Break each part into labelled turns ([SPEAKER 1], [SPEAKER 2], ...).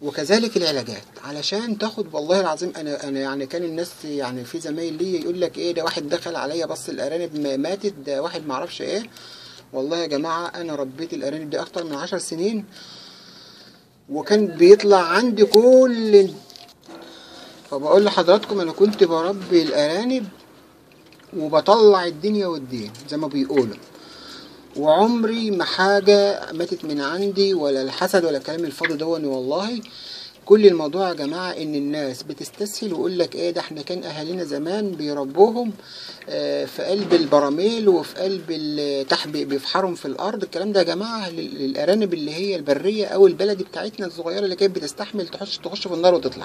[SPEAKER 1] وكذلك العلاجات علشان تاخد والله العظيم انا انا يعني كان الناس يعني في زمايل لي يقول لك ايه ده واحد دخل عليا بص الارانب م- ماتت ده واحد معرفش ايه والله يا جماعه انا ربيت الارانب دي اكتر من عشر سنين وكان بيطلع عندي كل فبقول لحضراتكم انا كنت بربي الارانب وبطلع الدنيا والدين زي ما بيقولوا وعمري ما حاجة ماتت من عندي ولا الحسد ولا الكلام الفاضي دوني والله كل الموضوع يا جماعة ان الناس بتستسهل ويقول لك ايه ده احنا كان اهالينا زمان بيربوهم آه، في قلب البراميل وفي قلب ال- تحت بي- بيفحرهم في الارض الكلام ده يا جماعة لل- للارانب اللي هي البرية او البلدي بتاعتنا الصغيرة اللي كانت بتستحمل تخش تخش في النار وتطلع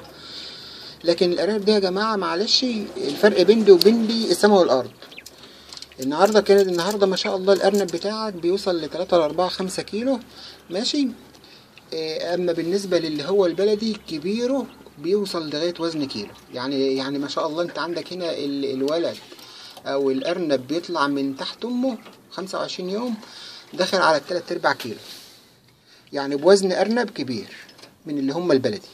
[SPEAKER 1] لكن الارانب دي يا جماعة معلش الفرق بين دي وبين دي السماء والارض النهارده كانت النهارده ما شاء الله الارنب بتاعك بيوصل ل 3 ل 4 5 كيلو ماشي إيه، اما بالنسبه للي هو البلدي كبيره بيوصل لغايه وزن كيلو يعني يعني ما شاء الله انت عندك هنا ال- الولد او الارنب بيطلع من تحت امه 25 يوم داخل على 3 ارباع كيلو يعني بوزن ارنب كبير من اللي هم البلدي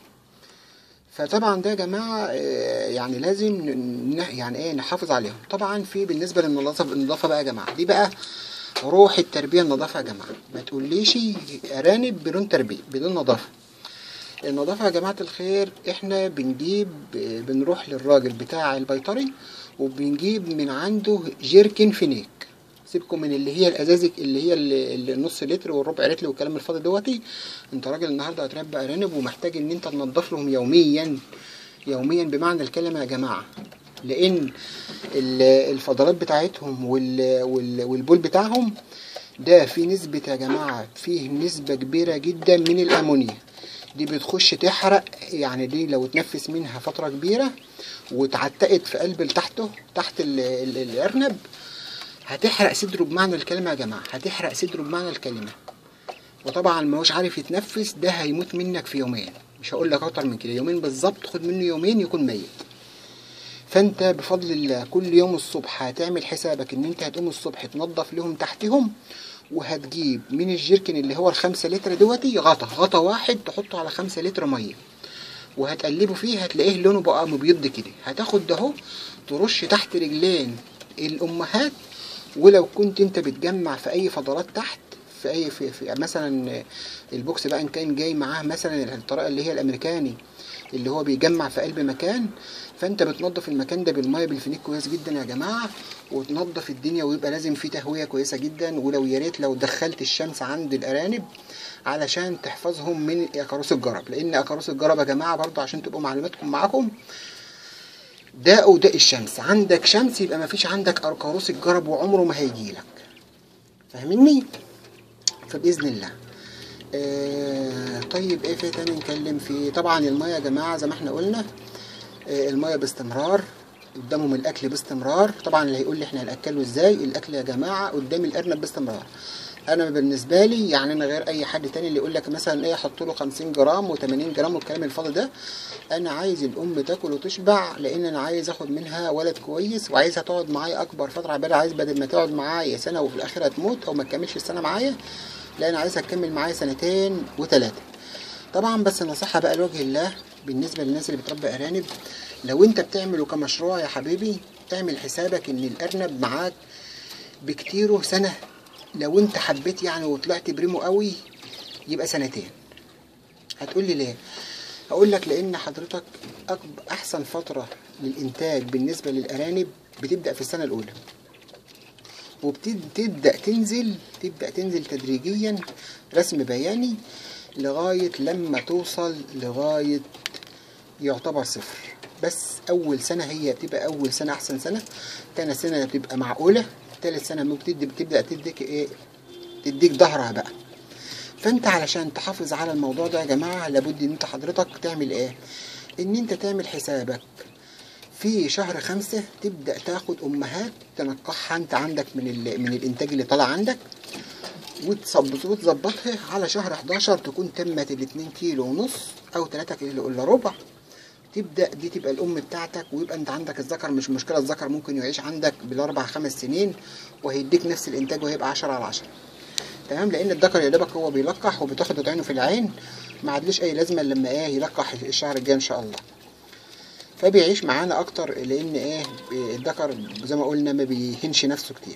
[SPEAKER 1] فطبعا ده يا جماعه آه، يعني لازم ن- يعني ايه نحافظ عليهم طبعا في بالنسبه للنظافه النظافه بقى يا جماعه دي بقى روح التربيه النظافه يا جماعه ما تقوليش ارانب بدون تربيه بدون نظافه النظافه يا جماعه الخير احنا بنجيب آه، بنروح للراجل بتاع البيطري وبنجيب من عنده جيركن فينيك سيبكم من اللي هي الازازك اللي هي اللي اللي النص لتر والربع لتر والكلام الفاضي دوتي انت راجل النهارده هتربي ارانب ومحتاج ان انت تنضف لهم يوميا يوميا بمعنى الكلمه يا جماعه لان ال- الفضلات بتاعتهم وال- وال- والبول بتاعهم ده في نسبة يا جماعة فيه نسبة كبيرة جدا من الأمونيا دي بتخش تحرق يعني دي لو اتنفس منها فترة كبيرة واتعتقت في قلب تحته تحت ال- ال- الأرنب هتحرق صدره بمعنى الكلمة يا جماعة هتحرق صدره بمعنى الكلمة وطبعا ما هوش عارف يتنفس ده هيموت منك في يومين مش هقول لك اكتر من كده يومين بالظبط خد منه يومين يكون ميت فانت بفضل الله كل يوم الصبح هتعمل حسابك ان انت هتقوم الصبح تنظف لهم تحتهم وهتجيب من الجيركن اللي هو الخمسة لتر دوتي غطا غطا واحد تحطه على خمسة لتر ميه وهتقلبه فيه هتلاقيه لونه بقى مبيض كده هتاخد ده اهو ترش تحت رجلين الامهات ولو كنت انت بتجمع في اي فضلات تحت في اي في, في مثلا البوكس بقى ان كان جاي معاه مثلا الطريقه اللي هي الامريكاني اللي هو بيجمع في قلب مكان فانت بتنظف المكان ده بالميه بالفينيك كويس جدا يا جماعه وتنظف الدنيا ويبقى لازم فيه تهويه كويسه جدا ولو يا ريت لو دخلت الشمس عند الارانب علشان تحفظهم من اكاروس الجرب لان اكاروس الجرب يا جماعه برضو عشان تبقوا معلوماتكم معاكم داء وداء الشمس عندك شمس يبقى مفيش عندك اكاروس الجرب وعمره ما هيجيلك فاهمني فباذن الله آه طيب ايه في تاني نتكلم فيه طبعا الميه يا جماعه زي ما احنا قلنا آه الميه باستمرار قدامهم الاكل باستمرار طبعا اللي هيقول لي احنا هناكله ازاي الاكل يا جماعه قدام الارنب باستمرار انا بالنسبه لي يعني انا غير اي حد تاني اللي يقول لك مثلا ايه احط له 50 جرام و80 جرام والكلام الفاضي ده انا عايز الام تاكل وتشبع لان انا عايز اخد منها ولد كويس وعايزها تقعد معايا اكبر فتره عباده عايز بدل ما تقعد معايا سنه وفي الاخر هتموت او ما تكملش السنه معايا لا انا عايزها تكمل معايا سنتين وثلاثه طبعا بس نصيحه بقى لوجه الله بالنسبه للناس اللي بتربي ارانب لو انت بتعمله كمشروع يا حبيبي تعمل حسابك ان الارنب معاك بكتيره سنه لو انت حبيت يعني وطلعت بريمو قوي يبقى سنتين هتقول لي ليه هقول لك لان حضرتك أكب- احسن فتره للانتاج بالنسبه للارانب بتبدا في السنه الاولى وبتبدا تنزل تبدا تنزل تدريجيا رسم بياني لغايه لما توصل لغايه يعتبر صفر بس اول سنه هي بتبقى اول سنه احسن سنه تاني سنه بتبقى معقوله تالت سنه ممكن تدي بتبدا تديك ايه تديك ظهرها بقى فانت علشان تحافظ على الموضوع ده يا جماعه لابد ان انت حضرتك تعمل ايه ان انت تعمل حسابك في شهر خمسة تبدأ تاخد أمهات تنقحها أنت عندك من ال... من الإنتاج اللي طالع عندك وتظبط وتظبطها على شهر 11 تكون تمت الاتنين كيلو ونص أو 3 كيلو إلا ربع تبدأ دي تبقى الأم بتاعتك ويبقى أنت عندك الذكر مش مشكلة الذكر ممكن يعيش عندك بالأربع خمس سنين وهيديك نفس الإنتاج وهيبقى 10 على 10 تمام لأن الذكر يا دوبك هو بيلقح وبتاخد عينه في العين ما عادلوش اي لازمه لما ايه يلقح الشهر الجاي ان شاء الله فبيعيش معانا اكتر لان ايه الذكر زي ما قلنا ما بيهنش نفسه كتير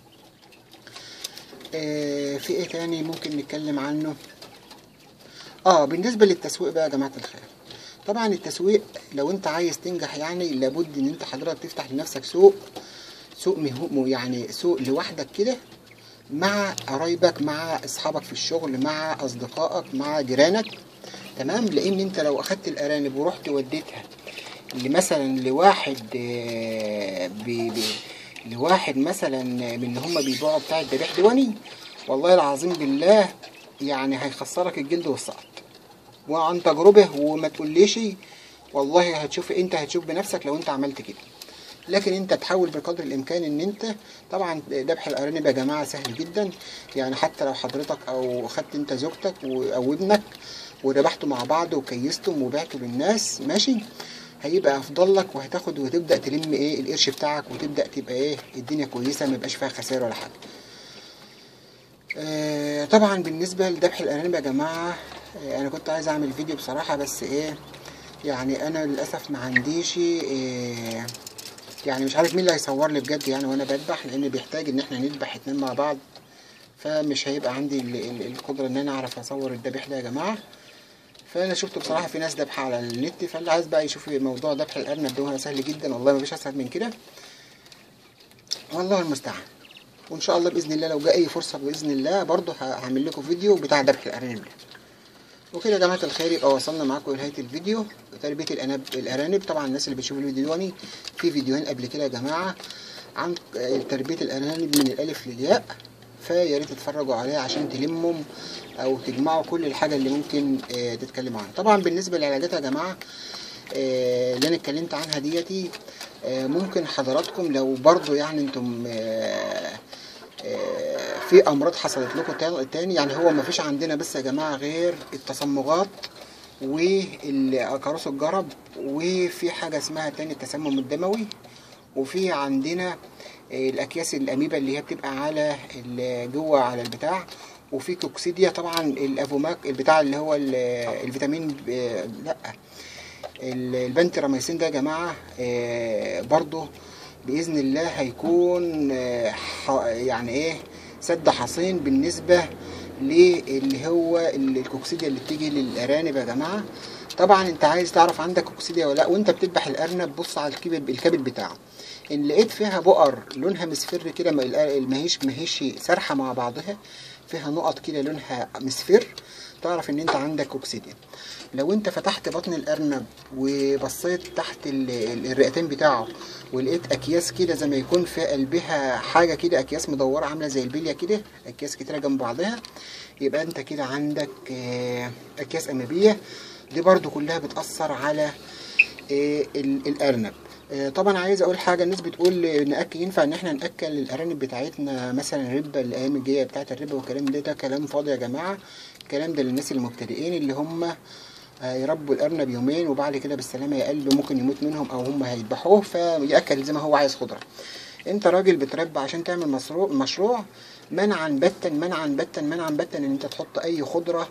[SPEAKER 1] آه في ايه تاني ممكن نتكلم عنه اه بالنسبه للتسويق بقى يا جماعه الخير طبعا التسويق لو انت عايز تنجح يعني لابد ان انت حضرتك تفتح لنفسك سوق سوق مهو يعني سوق لوحدك كده مع قرايبك مع اصحابك في الشغل مع اصدقائك مع جيرانك تمام لان انت لو اخدت الارانب ورحت وديتها مثلا لواحد آه، بي بي لواحد مثلا من اللي هم بيبيعوا بتاع الذبيح ديواني والله العظيم بالله يعني هيخسرك الجلد والسقط وعن تجربه وما تقوليش والله هتشوف انت هتشوف بنفسك لو انت عملت كده لكن انت تحاول بقدر الامكان ان انت طبعا ذبح الارانب يا جماعه سهل جدا يعني حتى لو حضرتك او خدت انت زوجتك و- او ابنك وذبحتوا مع بعض وكيستم وبعتوا للناس ماشي هيبقى افضل لك وهتاخد وتبدا تلم ايه القرش بتاعك وتبدا تبقى ايه الدنيا كويسه ما يبقاش فيها خسائر ولا حاجه آه، طبعا بالنسبه لذبح الارانب يا جماعه آه، انا كنت عايز اعمل فيديو بصراحه بس ايه يعني انا للاسف ما عنديش آه، يعني مش عارف مين اللي هيصور لي بجد يعني وانا بذبح لان بيحتاج ان احنا نذبح اتنين مع بعض فمش هيبقى عندي ال- ال- القدره ان انا اعرف اصور الذبح ده يا جماعه فانا شفت بصراحه في ناس ذبحه على النت فاللي عايز بقى يشوف موضوع ذبح الارنب ده سهل جدا والله ما فيش اسهل من كده والله المستعان وان شاء الله باذن الله لو جاء اي فرصه باذن الله برضه ه- هعمل لكم فيديو بتاع ذبح الارانب ده وكده يا جماعه الخير يبقى وصلنا معاكم لنهايه الفيديو تربيه الأناب الارانب طبعا الناس اللي بتشوف الفيديو دوني في فيديوهين قبل كده يا جماعه عن تربيه الارانب من الالف للياء فيا ريت تتفرجوا عليها عشان تلموا او تجمعوا كل الحاجه اللي ممكن آه، تتكلموا عنها طبعا بالنسبه للعلاجات يا جماعه آه، اللي انا اتكلمت عنها ديتي آه، ممكن حضراتكم لو برضو يعني انتم آه، آه، في امراض حصلت لكم تا- تاني يعني هو ما فيش عندنا بس يا جماعه غير التصمغات والكاروس الجرب وفي حاجه اسمها تاني التسمم الدموي وفي عندنا آه، الاكياس الاميبا اللي هي بتبقى على ال- جوه على البتاع وفي كوكسيديا طبعا الافوماك البتاع اللي هو ال- الفيتامين آه، لا ال- البنتراميسين ده يا جماعه آه، برضه باذن الله هيكون آه، ح- يعني ايه سد حصين بالنسبه للي هو ال- الكوكسيديا اللي بتيجي للارانب يا جماعه طبعا انت عايز تعرف عندك كوكسيديا ولا لا وانت بتذبح الارنب بص على الكبد الكبد بتاعه ان لقيت فيها بقر لونها مصفر كده ما الأر- ماهيش ماهيش سارحه مع بعضها فيها نقط كده لونها مصفر تعرف ان انت عندك كوكسيديا لو انت فتحت بطن الارنب وبصيت تحت ال- ال- الرئتين بتاعه ولقيت اكياس كده زي ما يكون في قلبها حاجه كده اكياس مدوره عامله زي البليه كده اكياس كتيره جنب بعضها يبقى انت كده عندك آه، اكياس اماميه دي برضو كلها بتاثر على آه، ال- الارنب آه، طبعا عايز اقول حاجه الناس بتقول ناكل ينفع ان احنا ناكل الارانب بتاعتنا مثلا ربه الايام الجايه بتاعت الربه والكلام ده ده كلام فاضي يا جماعه الكلام ده للناس المبتدئين اللي هم آه، يربوا الارنب يومين وبعد كده بالسلامه يقلوا ممكن يموت منهم او هم هيذبحوه فياكل زي ما هو عايز خضره انت راجل بتربى عشان تعمل مشروع مشروع منعا باتا منعا باتا منعا باتا ان انت تحط اي خضره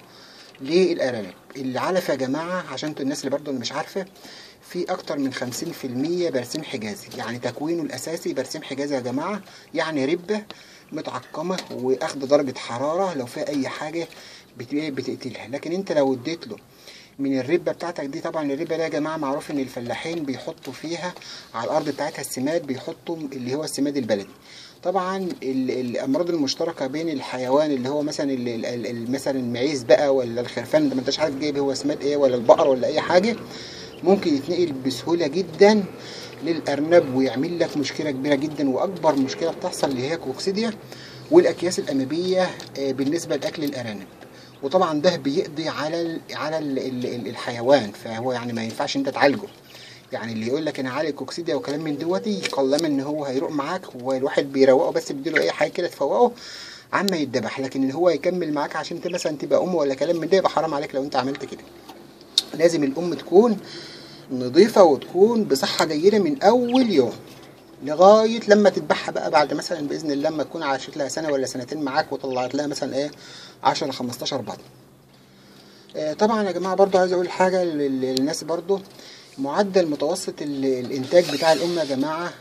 [SPEAKER 1] للارانب العلف يا جماعه عشان انتوا الناس اللي برضو اللي مش عارفه في اكتر من 50% برسيم حجازي يعني تكوينه الاساسي برسيم حجازي يا جماعه يعني ربه متعقمه واخد درجه حراره لو فيها اي حاجه بت- بتقتلها لكن انت لو اديت له من الربه بتاعتك دي طبعا الربه ده يا جماعه معروف ان الفلاحين بيحطوا فيها على الارض بتاعتها السماد بيحطوا اللي هو السماد البلدي طبعا ال- الامراض المشتركه بين الحيوان اللي هو مثلا ال- ال- ال- مثلا المعيز بقى ولا الخرفان ده ما انتش عارف جايب هو سماد ايه ولا البقر ولا اي حاجه ممكن يتنقل بسهوله جدا للارنب ويعمل لك مشكله كبيره جدا واكبر مشكله بتحصل اللي هي كوكسيديا والاكياس الاماميه آه، بالنسبه لاكل الارانب وطبعا ده بيقضي على ال على ال ال الحيوان فهو يعني ما ينفعش انت تعالجه يعني اللي يقول لك انا عالج كوكسيديا وكلام من دوتي قلما ان هو هيروق معاك والواحد بيروقه بس بيديله اي حاجه كده تفوقه عما يتذبح لكن ان هو يكمل معاك عشان انت مثلا تبقى ام ولا كلام من ده يبقى حرام عليك لو انت عملت كده لازم الام تكون نظيفة وتكون بصحة جيدة من أول يوم لغاية لما تذبحها بقى بعد مثلا بإذن الله لما تكون عاشت لها سنة ولا سنتين معاك وطلعت لها مثلا إيه 10 15 بطن آه، طبعا يا جماعه برضو عايز اقول حاجه لل- للناس برضو معدل متوسط ال- الانتاج بتاع الام يا جماعه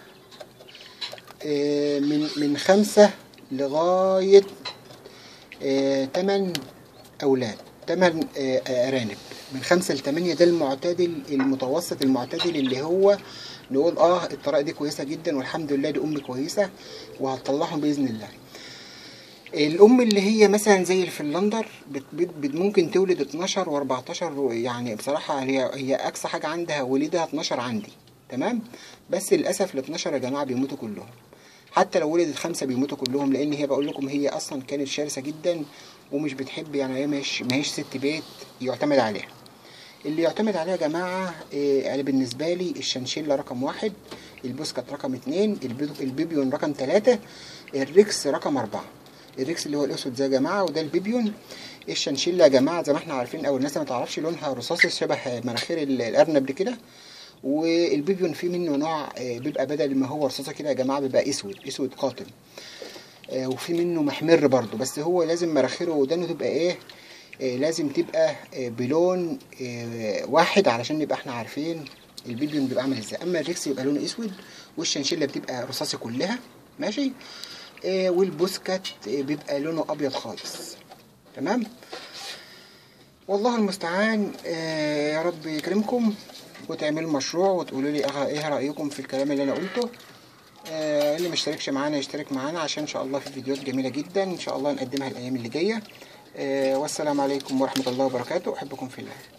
[SPEAKER 1] آه، من من خمسة لغاية آه، تمن أولاد تمن آه، أرانب من خمسة لتمانية ده المعتدل المتوسط المعتدل اللي هو نقول اه الطريقة دي كويسة جدا والحمد لله دي أم كويسة وهتطلعهم بإذن الله الام اللي هي مثلا زي الفنلندر بت بت بت ممكن تولد 12 و14 يعني بصراحه هي هي اقصى حاجه عندها وليدها 12 عندي تمام بس للاسف ال 12 يا جماعه بيموتوا كلهم حتى لو ولدت خمسه بيموتوا كلهم لان هي بقول لكم هي اصلا كانت شرسه جدا ومش بتحب يعني هي مش ماهيش ست بيت يعتمد عليها اللي يعتمد عليها يا جماعه إيه انا بالنسبه لي الشنشيلا رقم واحد البوسكات رقم اتنين البيض- البيبيون رقم تلاتة الريكس رقم أربعة الريكس اللي هو الأسود ده يا جماعة وده البيبيون الشنشيلا يا جماعة زي ما احنا عارفين أو الناس ما تعرفش لونها رصاصي شبه مناخير ال- الأرنب دي كده والبيبيون فيه منه نوع آه، بيبقى بدل ما هو رصاصي كده يا جماعة بيبقى أسود أسود قاتم آه، وفي منه محمر برضو بس هو لازم مناخيره ودانه تبقى ايه آه، لازم تبقى آه، بلون آه، واحد علشان نبقى احنا عارفين البيبيون بيبقى عامل ازاي اما الريكس يبقى لونه اسود والشنشيلا بتبقى رصاصي كلها ماشي آه، والبوسكات آه، بيبقى لونه ابيض خالص تمام والله المستعان آه، يا رب يكرمكم وتعملوا مشروع وتقولوا لي أغ- ايه رايكم في الكلام اللي انا قلته آه، اللي مشتركش معانا يشترك معانا عشان ان شاء الله في فيديوهات جميله جدا ان شاء الله نقدمها الايام اللي جايه آه، والسلام عليكم ورحمه الله وبركاته احبكم في الله